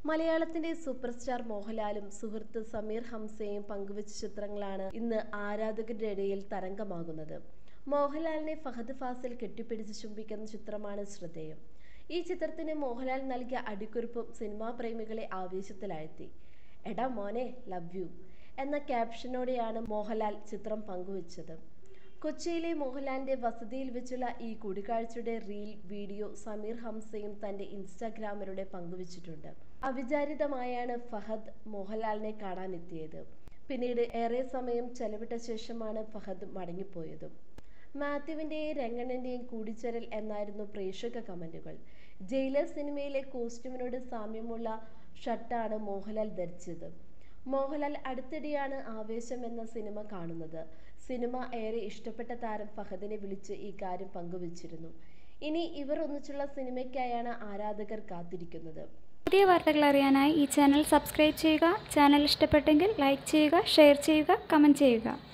മലയാളത്തിന്റെ super star മോഹൻലാലും സുഹൃത്ത് സമീർ ഹംസയും പങ്കുവച്ച ചിത്രങ്ങളാണ് ഇന്ന് ആരാധകരുടെ ഇടയിൽ തരംഗമാകുന്നത് മോഹൻലാലിനെ ഫഹദ് ഫാസിൽ കെട്ടിപ്പിടിച്ച് ചുംബിക്കുന്ന ചിത്രമാണ് ശ്രദ്ധേയം ഈ ചിത്രത്തിന് മോഹൻലാൽ നൽകിയ അടിക്കുറിപ്പും സിനിമാ പ്രേമികളെ ആവേശത്തിലാഴ്ത്തി എടാ മോനെ ലവ് യു എന്ന ക്യാപ്ഷനോടെയാണ് മോഹൻലാൽ ചിത്രം പങ്കുവച്ചത് കൊച്ചിയിലെ മോഹൻലാലിന്റെ വസതിയിൽ വെച്ചുള്ള ഈ കൂടിക്കാഴ്ചയുടെ റീൽ വീഡിയോ സമീർ ഹംസയും തന്റെ ഇൻസ്റ്റാഗ്രാമിലൂടെ പങ്കുവച്ചിട്ടുണ്ട് അവിചാരിതമായാണ് ഫഹദ് മോഹൻലാലിനെ കാണാനെത്തിയത് പിന്നീട് ഏറെ സമയം ചെലവിട്ട ശേഷമാണ് ഫഹദ് മടങ്ങിപ്പോയതും മാത്യുവിന്റെയും രംഗണ്ണന്റെയും കൂടിച്ചേരൽ എന്നായിരുന്നു പ്രേക്ഷക കമന്റുകൾ ജയിലർ സിനിമയിലെ കോസ്റ്റ്യൂമിനോട് സാമ്യമുള്ള ഷർട്ടാണ് മോഹൻലാൽ ധരിച്ചത് മോഹൻലാൽ അടുത്തിടെയാണ് ആവേശം എന്ന സിനിമ കാണുന്നത് സിനിമ ഏറെ ഇഷ്ടപ്പെട്ട താരം ഫഹദിനെ വിളിച്ച് ഈ കാര്യം പങ്കുവച്ചിരുന്നു ഇനി ഇവർ ഒന്നിച്ചുള്ള സിനിമയ്ക്കായാണ് ആരാധകർ കാത്തിരിക്കുന്നത് പുതിയ വാർത്തകൾ അറിയാനായി ഈ ചാനൽ സബ്സ്ക്രൈബ് ചെയ്യുക ചാനൽ ഇഷ്ടപ്പെട്ടെങ്കിൽ ലൈക്ക് ചെയ്യുക ഷെയർ ചെയ്യുക കമൻറ്റ് ചെയ്യുക